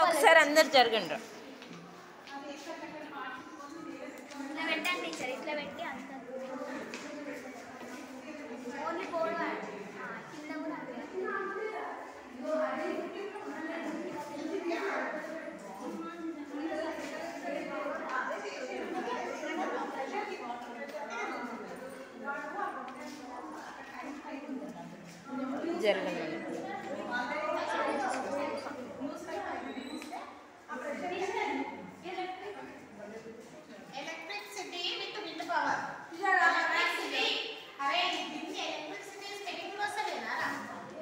ఒకసారి అందరు జరగండి ఇట్లా పెట్టండి టీచర్ ఇట్లా పెట్టి అంత ఓన్లీ బోర్డు కింద కూడా అదే. జరగండి electricity with wind power electricity అరే దీనికి ఎలక్ట్రిసిటీ స్పెల్లింగ్ వస్తలేదా రా?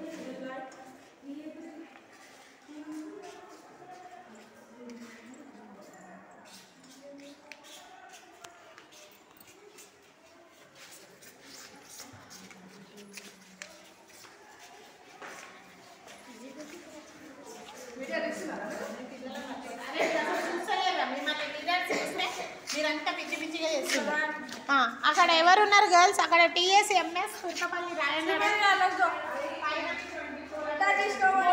అరే అసలు చూస్తలేరా మిమ్మల్ని లీడర్స్ చేస్తే మీరంతా పిచ్చి పిచ్చిగా చేస్తున్నారు ఆ, అక్కడ ఎవరు ఉన్నారు గర్ల్స్ అక్కడ టీఎస్ ఎంఎస్ కుక్కపల్లి రాయండి పైన చూడండి, చూడండి.